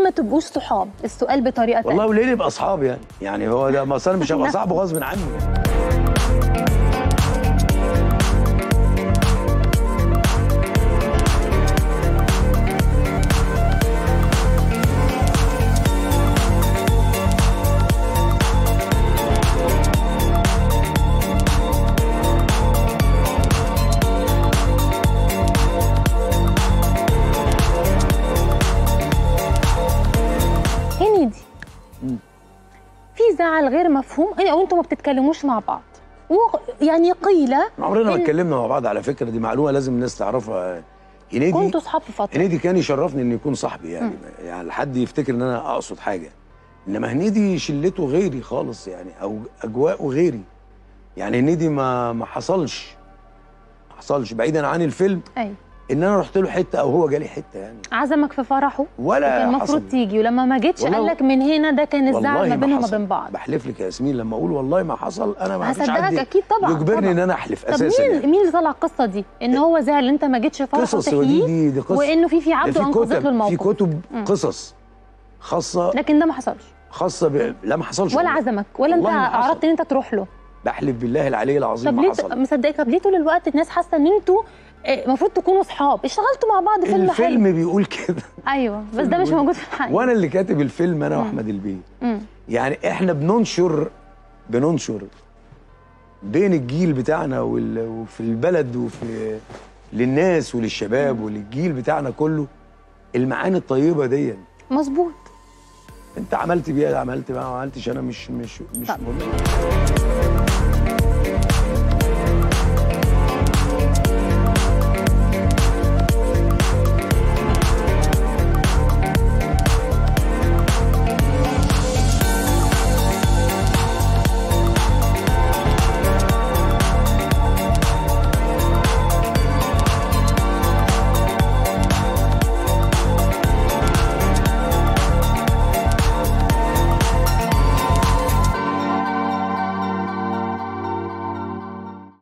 ما تبقوش صحاب السؤال بطريقه والله تانية وليه نبقى اصحاب يعني يعني هو ده ما أصل انا مش هبقى صاحبه غصب عني هنيدي في زعل غير مفهوم او انتوا ما بتتكلموش مع بعض و- يعني قيل عمرنا ما إن اتكلمنا مع بعض على فكره دي معلومه لازم الناس تعرفها هنيدي كنتوا صحاب في فتره هنيدي كان يشرفني انه يكون صاحبي يعني يعني لحد يفتكر ان انا اقصد حاجه انما هنيدي شلته غيري خالص يعني او اجواءه غيري يعني هنيدي ما ما حصلش ما حصلش بعيدا عن الفيلم ايوه ان انا رحت له حته او هو جالي حته يعني عزمك في فرحه ولا كان المفروض حصل. تيجي ولما ما جيتش والله- قال لك من هنا ده كان الزعل والله ما بينهم وما حصل. بين بعض بحلف لك يا ياسمين لما اقول والله ما حصل انا ما فيش هصدقك حد اكيد طبعا يجبرني طبعا. ان انا احلف طب اساسا مين يعني. مين اللي طلع القصه دي ان هو زعل انت ما جيتش فرحه قصص تحييه ودي دي, دي قصص وانه في في ده عبده انقذت له كتب الموقف في كتب قصص خاصه لكن ده ما حصلش خاصه ب... لا ما حصلش ولا والله. عزمك ولا انت والله ما حصل. عرضت ان انت تروح له بحلف بالله العلي العظيم طب ما ليه حصل مصدقك طب ليه طول الوقت الناس حاسه ان انتوا آه، المفروض تكونوا اصحاب اشتغلتوا مع بعض فيلم حلو الفيلم بيقول كده ايوه بس ده مش بيقول- موجود في الحقيقه وانا اللي كاتب الفيلم انا واحمد البيه مم. يعني احنا بننشر بننشر بين الجيل بتاعنا وال... وفي البلد وفي للناس وللشباب وللجيل بتاعنا كله المعاني الطيبه دي مظبوط انت عملت بيها عملت بقى ما عملتش انا مش مش مش طب. مهم